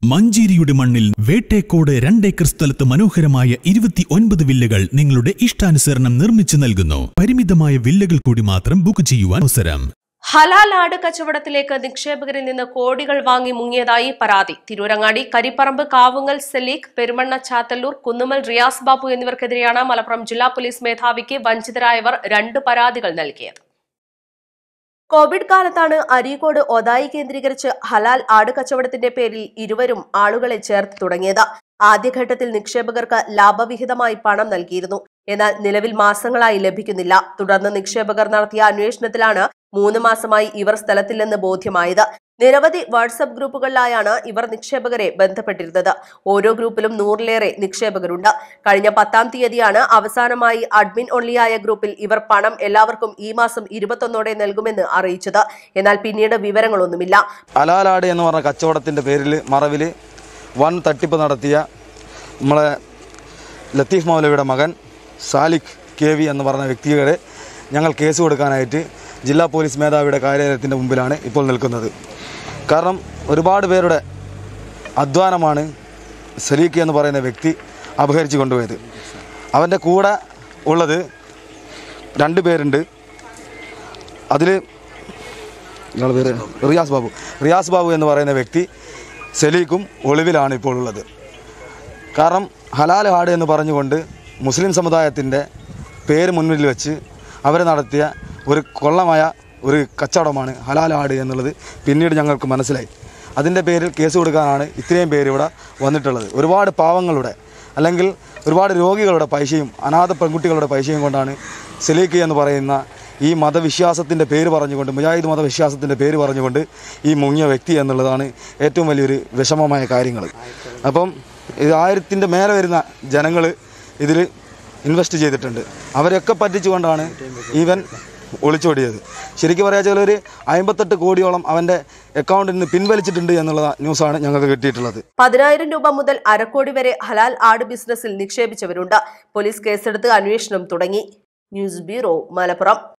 മഞ്ചേരിയുടെ മണ്ണിൽ വേട്ടേക്കോട് രണ്ടേക്കർ സ്ഥലത്ത് മനോഹരമായ ഇരുപത്തി ഒൻപത് വില്ലകൾ നിങ്ങളുടെ ഇഷ്ടാനുസരണം നിർമ്മിച്ചു നൽകുന്നു പരിമിതമായ വില്ലകൾ കൂടി മാത്രം ബുക്ക് ചെയ്യുവാൻ അവസരം ഹലാൽ ആട് കച്ചവടത്തിലേക്ക് നിക്ഷേപകരിൽ നിന്ന് കോടികൾ വാങ്ങി മുങ്ങിയതായി പരാതി തിരൂരങ്ങാടി കരിപ്പറമ്പ് കാവുങ്ങൽ സലീഖ് പെരുമണ്ണ ചാത്തല്ലൂർ കുന്നുമൽ റിയാസ് ബാബു എന്നിവർക്കെതിരെയാണ് മലപ്പുറം ജില്ലാ പോലീസ് മേധാവിക്ക് വഞ്ചിതരായവർ രണ്ട് പരാതികൾ നൽകിയത് കോവിഡ് കാലത്താണ് അരീക്കോട് ഒതായി കേന്ദ്രീകരിച്ച് ഹലാൽ ആട് കച്ചവടത്തിന്റെ പേരിൽ ഇരുവരും ആളുകളെ ചേർത്ത് തുടങ്ങിയത് ആദ്യഘട്ടത്തിൽ നിക്ഷേപകർക്ക് ലാഭവിഹിതമായി പണം നൽകിയിരുന്നു എന്നാൽ നിലവിൽ മാസങ്ങളായി ലഭിക്കുന്നില്ല തുടർന്ന് നിക്ഷേപകർ നടത്തിയ അന്വേഷണത്തിലാണ് മൂന്ന് മാസമായി ഇവർ സ്ഥലത്തില്ലെന്ന് ബോധ്യമായത് നിരവധി വാട്സപ്പ് ഗ്രൂപ്പുകളിലായാണ് ഇവർ നിക്ഷേപകരെ ബന്ധപ്പെട്ടിരുന്നത് ഓരോ ഗ്രൂപ്പിലും നൂറിലേറെ നിക്ഷേപകരുണ്ട് കഴിഞ്ഞ പത്താം തീയതിയാണ് അവസാനമായി അഡ്മിൻ ഒൺലിയായ ഗ്രൂപ്പിൽ ഇവർ പണം എല്ലാവർക്കും ഈ മാസം ഇരുപത്തൊന്നോടെ നൽകുമെന്ന് അറിയിച്ചത് എന്നാൽ പിന്നീട് വിവരങ്ങളൊന്നുമില്ല അലാലാട് എന്ന് പറഞ്ഞ കച്ചവടത്തിൻ്റെ പേരിൽ മറവിൽ വൻ തട്ടിപ്പ് നടത്തിയ നമ്മളെ ലത്തീഫ് മൗലവിയുടെ മകൻ സാലിഖ് കെ വി എന്ന് പറഞ്ഞ വ്യക്തികളെ ഞങ്ങൾ കേസ് കൊടുക്കാനായിട്ട് ജില്ലാ പോലീസ് മേധാവിയുടെ കാര്യാലയത്തിൻ്റെ മുമ്പിലാണ് ഇപ്പോൾ നിൽക്കുന്നത് കാരണം ഒരുപാട് പേരുടെ അധ്വാനമാണ് സലീഖ് എന്ന് പറയുന്ന വ്യക്തി അപഹരിച്ചു കൊണ്ടുപോയത് അവൻ്റെ കൂടെ ഉള്ളത് രണ്ട് പേരുണ്ട് അതിൽ നിങ്ങളുടെ പേര് റിയാസ് ബാബു റിയാസ് ബാബു എന്ന് പറയുന്ന വ്യക്തി സലീഖും ഒളിവിലാണ് ഇപ്പോൾ ഉള്ളത് കാരണം ഹലാൽ ഹാഡ് എന്ന് പറഞ്ഞുകൊണ്ട് മുസ്ലിം സമുദായത്തിൻ്റെ പേര് മുന്നിൽ വെച്ച് അവർ നടത്തിയ ഒരു കൊള്ളമായ ഒരു കച്ചവടമാണ് ഹലാൽ ഹാഡ് എന്നുള്ളത് പിന്നീട് ഞങ്ങൾക്ക് മനസ്സിലായി അതിൻ്റെ പേരിൽ കേസ് കൊടുക്കാനാണ് ഇത്രയും പേര് ഇവിടെ വന്നിട്ടുള്ളത് ഒരുപാട് പാവങ്ങളുടെ അല്ലെങ്കിൽ ഒരുപാട് രോഗികളുടെ പൈസയും അനാഥ പെൺകുട്ടികളുടെ പൈസയും കൊണ്ടാണ് സലീഖ് എന്ന് പറയുന്ന ഈ മതവിശ്വാസത്തിൻ്റെ പേര് പറഞ്ഞുകൊണ്ട് മുജാഹിദ് മതവിശ്വാസത്തിൻ്റെ പേര് പറഞ്ഞുകൊണ്ട് ഈ മുങ്ങിയ വ്യക്തി എന്നുള്ളതാണ് ഏറ്റവും വലിയൊരു വിഷമമായ കാര്യങ്ങൾ അപ്പം ഇത് ആയിരത്തിൻ്റെ മേലെ വരുന്ന ജനങ്ങൾ ഇതിൽ ഇൻവെസ്റ്റ് ചെയ്തിട്ടുണ്ട് അവരെയൊക്കെ പറ്റിച്ചുകൊണ്ടാണ് ഇവൻ ഒളിച്ചോടിയത് ശരിക്കും പറയാച്ചാൽ ഒരു അമ്പത്തെട്ട് കോടിയോളം അവൻ്റെ അക്കൗണ്ടിൽ നിന്ന് പിൻവലിച്ചിട്ടുണ്ട് എന്നുള്ള ന്യൂസാണ് ഞങ്ങൾക്ക് കിട്ടിയിട്ടുള്ളത് പതിനായിരം രൂപ മുതൽ അരക്കോടി വരെ ഹലാൽ ആട് ബിസിനസ്സിൽ നിക്ഷേപിച്ചവരുണ്ട് പോലീസ് കേസെടുത്ത് അന്വേഷണം തുടങ്ങി ന്യൂസ് ബ്യൂറോ മലപ്പുറം